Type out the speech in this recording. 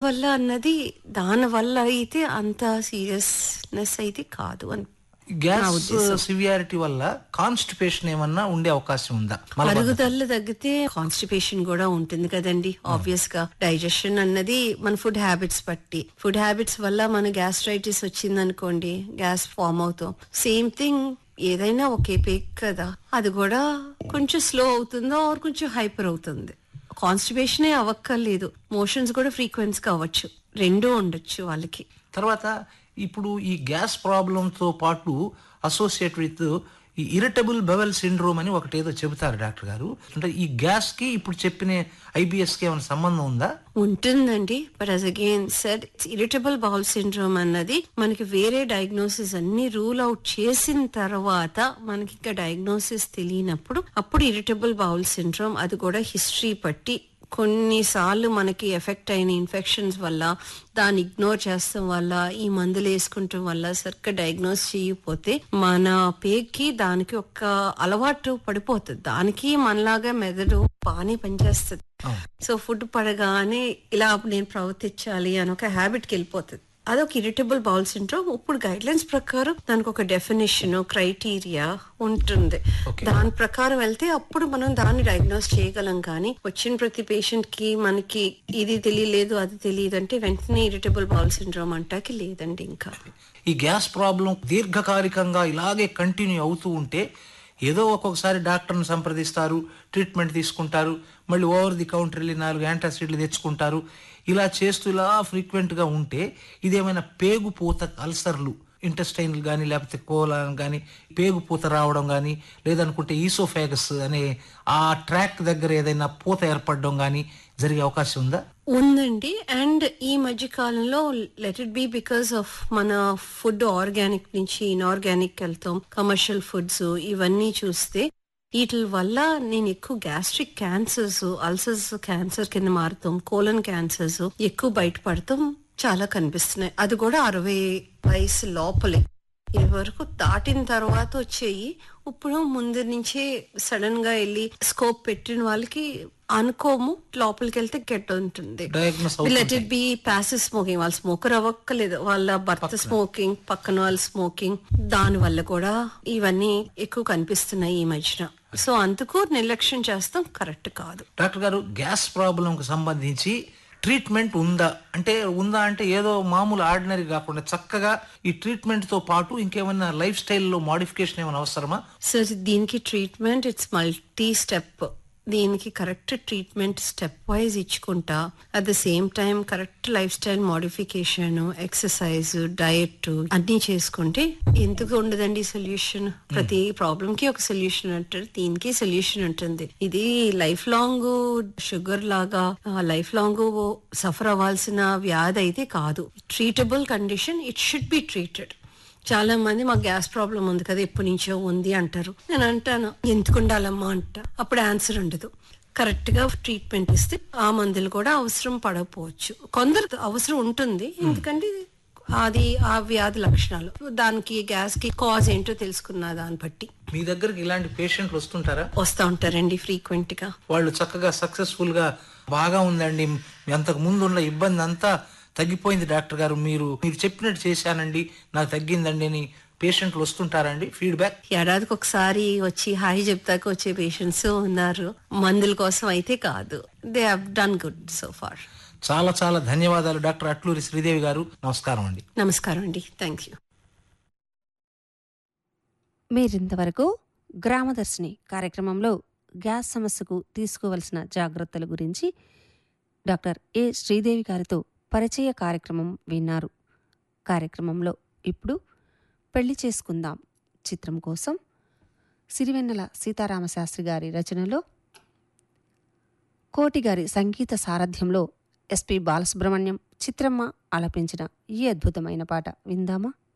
వల్ల అన్నది దాని వల్ల అయితే అంత సీరియస్నెస్ అయితే కాదు అని గ్యాస్ సివియారిటీ వల్ల కాన్స్టిపేషన్ ఏమన్నా ఉండే అవకాశం ఉందా మలబద్ధకం. అరుగుదల తగ్గితే కాన్స్టిపేషన్ కూడా ఉంటుంది కదండి ఆబ్వియస్ గా డైజెషన్ అన్నది మన ఫుడ్ హ్యాబిట్స్ బట్టి ఫుడ్ హ్యాబిట్స్ వల్ల మన గ్యాస్ట్రైటిస్ వచ్చింది అనుకోండి గ్యాస్ ఫామ్ అవుతాం సేమ్ థింగ్ ఏదైనా ఒకే పేక్ కదా అది కూడా కొంచెం స్లో అవుతుందో ఆర్ కొంచెం హైపర్ అవుతుంది కాన్స్టిపేషనే అవ్వక్కర్లేదు మోషన్స్ కూడా ఫ్రీక్వెన్స్ గా అవ్వచ్చు రెండూ ఉండొచ్చు వాళ్ళకి తర్వాత ఇప్పుడు ఈ గ్యాస్ ప్రాబ్లంతో పాటు అసోసియేట్ విత్ ఈ ఇరిటబుల్ బెవెల్ సిండ్రోమ్ అని ఒకటి ఏదో చెబుతారు డాక్టర్ గారు అంటే ఈ గ్యాస్ కి ఇప్పుడు చెప్పిన ఐబిఎస్ కి ఏమైనా సంబంధం ఉందా ఉంటుందండి but as again said irritable bowel syndrome అన్నది మనకి వేరే డయాగ్నోసిస్ అన్ని రూల్ అవుట్ చేసిన తర్వాత మనకి ఇంకా డయాగ్నోసిస్ తెలియనప్పుడు అప్పుడు ఇరిటబుల్ బౌల్ సిండ్రోమ్ అది కూడా హిస్టరీ పట్టి కొన్నిసార్లు మనకి ఎఫెక్ట్ అయిన ఇన్ఫెక్షన్స్ వల్ల దాన్ని ఇగ్నోర్ చేస్తాం వల్ల ఈ మందులు వేసుకుంటాం వల్ల సరిగ్గా డయాగ్నోస్ చేయకపోతే మన పేగుకి దానికి ఒక అలవాటు పడిపోతుంది దానికి మనలాగా మెదడు బాగానే పనిచేస్తుంది సో ఫుడ్ పడగానే ఇలా నేను ప్రవర్తించాలి అని ఒక హ్యాబిట్కి వెళ్ళిపోతుంది అదొక ఇరిటబుల్ బౌల్ సిండ్రోమ్ ఇప్పుడు గైడ్ లైన్స్ ప్రకారం దానికి ఒక డెఫినేషన్ క్రైటీరియా ఉంటుంది దాని ప్రకారం వెళ్తే అప్పుడు మనం దాన్ని డయాగ్నోస్ చేయగలం కానీ వచ్చిన ప్రతి పేషెంట్ కి మనకి ఇది తెలియలేదు అది తెలియదు అంటే వెంటనే ఇరిటబుల్ బౌల్ సిండ్రోమ్ అంటాకి లేదండి ఇంకా ఈ గ్యాస్ ప్రాబ్లం దీర్ఘకాలికంగా ఇలాగే కంటిన్యూ అవుతూ ఉంటే ఏదో ఒక్కొక్కసారి డాక్టర్ని సంప్రదిస్తారు ట్రీట్మెంట్ తీసుకుంటారు మళ్ళీ ఓవర్ ది కౌంటర్ వెళ్ళి నాలుగు యాంటాసిడ్లు తెచ్చుకుంటారు ఇలా చేస్తూ ఇలా ఫ్రీక్వెంట్గా ఉంటే ఇదేమైనా పేగు పూత అల్సర్లు ఇంటెస్టైన్లు కానీ లేకపోతే కోలాన్ కానీ పేగు పూత రావడం కానీ లేదనుకుంటే ఈసోఫాగస్ అనే ఆ ట్రాక్ దగ్గర ఏదైనా పూత ఏర్పడడం కానీ జరిగే అవకాశం ఉందా ఉందండి అండ్ ఈ మధ్య కాలంలో let it be because of మన ఫుడ్ ఆర్గానిక్ నుంచి ఇన్ఆర్గానిక్ వెళ్తాం కమర్షియల్ ఫుడ్స్ ఇవన్నీ చూస్తే వీటి వల్ల నేను ఎక్కువ గ్యాస్ట్రిక్ క్యాన్సర్స్ అల్సర్స్ క్యాన్సర్ కింద మారుతాం కోలన్ క్యాన్సర్స్ ఎక్కువ బయటపడతాం చాలా కనిపిస్తున్నాయి అది కూడా అరవై వయసు లోపలే ఇది వరకు దాటిన తర్వాత వచ్చేయి ఇప్పుడు ముందు నుంచే సడన్ గా వెళ్ళి స్కోప్ పెట్టిన వాళ్ళకి అనుకోము లోపలికి వెళ్తే గెట్ ఉంటుంది diagnose let it be passive smoking వాళ్ళు స్మోకర్ అవ్వక్కలేదు వాళ్ళ భర్త స్మోకింగ్ పక్కన వాళ్ళు స్మోకింగ్ దాని వల్ల కూడా ఇవన్నీ ఎక్కువ కనిపిస్తున్నాయి ఈ మధ్యన సో అందుకు నిర్లక్ష్యం చేస్తాం కరెక్ట్ కాదు డాక్టర్ గారు గ్యాస్ ప్రాబ్లంకు సంబంధించి ట్రీట్మెంట్ ఉందా అంటే ఉందా అంటే ఏదో మామూలు ఆర్డినరీ కాకుండా చక్కగా ఈ ట్రీట్మెంట్ తో పాటు ఇంకేమైనా లైఫ్ స్టైల్లో మోడిఫికేషన్ ఏమైనా అవసరమా సో దీనికి ట్రీట్మెంట్ ఇట్స్ మల్టీ స్టెప్ దీనికి కరెక్ట్ ట్రీట్మెంట్ స్టెప్ వైజ్ ఇచ్చుకుంటా at the same time correct lifestyle modification exercise diet అన్ని చేసుకుంటే ఎందుకు ఉండదండి సొల్యూషన్ ప్రతి ప్రాబ్లం కి ఒక సొల్యూషన్ అంటారు దీనికి సొల్యూషన్ ఉంటుంది ఇది లైఫ్ లాంగ్ షుగర్ లాగా లైఫ్ లాంగ్ సఫర్ అవ్వాల్సిన వ్యాధి అయితే కాదు treatable condition it should be treated చాలా మంది మాకు గ్యాస్ ప్రాబ్లం ఉంది కదా ఎప్పటి నుంచో ఉంది అంటారు నేను అంటాను ఎందుకు ఉండాలమ్మా అంట అప్పుడు ఆన్సర్ ఉండదు కరెక్ట్ గా ట్రీట్మెంట్ ఇస్తే ఆ మందులు కూడా అవసరం పడకపోవచ్చు కొందరు అవసరం ఉంటుంది ఎందుకంటే అది ఆ వ్యాధి లక్షణాలు దానికి గ్యాస్ కి కాజ్ ఏంటో తెలుసుకున్న దాన్ని బట్టి మీ దగ్గరికి ఇలాంటి పేషెంట్లు వస్తుంటారా వస్తా ఉంటారండి ఫ్రీక్వెంట్ గా వాళ్ళు చక్కగా సక్సెస్ఫుల్ గా బాగా ఉందండి అంతకు ముందు ఉన్న ఇబ్బంది అంతా తగ్గిపోయింది డాక్టర్ గారు మీరు మీరు చెప్పినట్టు చేశానండి నాకు తగ్గిందండి అని పేషెంట్లు వస్తుంటారండి ఫీడ్బ్యాక్ ఏడాదికి ఒకసారి వచ్చి హాయ్ చెప్తాక వచ్చే పేషెంట్స్ ఉన్నారు మందుల కోసం అయితే కాదు they have done good so far చాలా చాలా ధన్యవాదాలు డాక్టర్ అట్లూరి శ్రీదేవి గారు నమస్కారం అండి నమస్కారం అండి థ్యాంక్ యూ మీరింతవరకు గ్రామదర్శిని కార్యక్రమంలో గ్యాస్ సమస్యకు తీసుకోవలసిన జాగ్రత్తల గురించి డాక్టర్ ఏ శ్రీదేవి గారితో పరిచయ కార్యక్రమం విన్నారు కార్యక్రమంలో ఇప్పుడు పెళ్లి చేసుకుందాం చిత్రం కోసం సిరివెన్నెల సీతారామశాస్త్రి గారి రచనలో కోటి గారి సంగీత సారథ్యంలో ఎస్పి బాలసుబ్రహ్మణ్యం చిత్రమ్మ ఆలపించిన ఈ అద్భుతమైన పాట విందామా